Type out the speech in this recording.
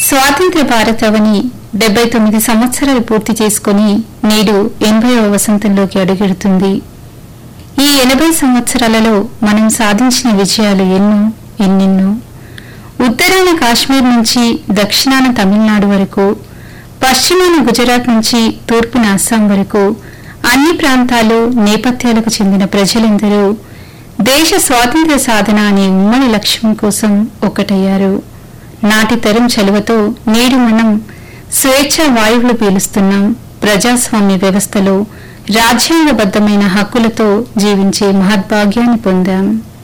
స్వాతంత్ర్య భారతావని డెబ్బై తొమ్మిది సంవత్సరాలు పూర్తి చేసుకుని నేడు ఎనభైవ వసంతంలోకి అడుగెడుతుంది ఈ ఎనభై సంవత్సరాలలో మనం సాధించిన విజయాలు ఎన్నో ఎన్నెన్నో ఉత్తరాన కాశ్మీర్ నుంచి దక్షిణాన తమిళనాడు వరకు పశ్చిమాన గుజరాత్ నుంచి తూర్పున అస్సాం వరకు అన్ని ప్రాంతాలు నేపథ్యాలకు చెందిన ప్రజలందరూ దేశ స్వాతంత్ర్య సాధన అనే ఉమ్మడి లక్ష్యం కోసం ఒక్కటయ్యారు నాటి తరం చలువతో నేడు మనం స్వేచ్ఛ వాయువులు పీలుస్తున్నాం ప్రజాస్వామ్య వ్యవస్థలో రాజ్యాంగబద్ధమైన హక్కులతో జీవించే మహద్భాగ్యాన్ని పొందాం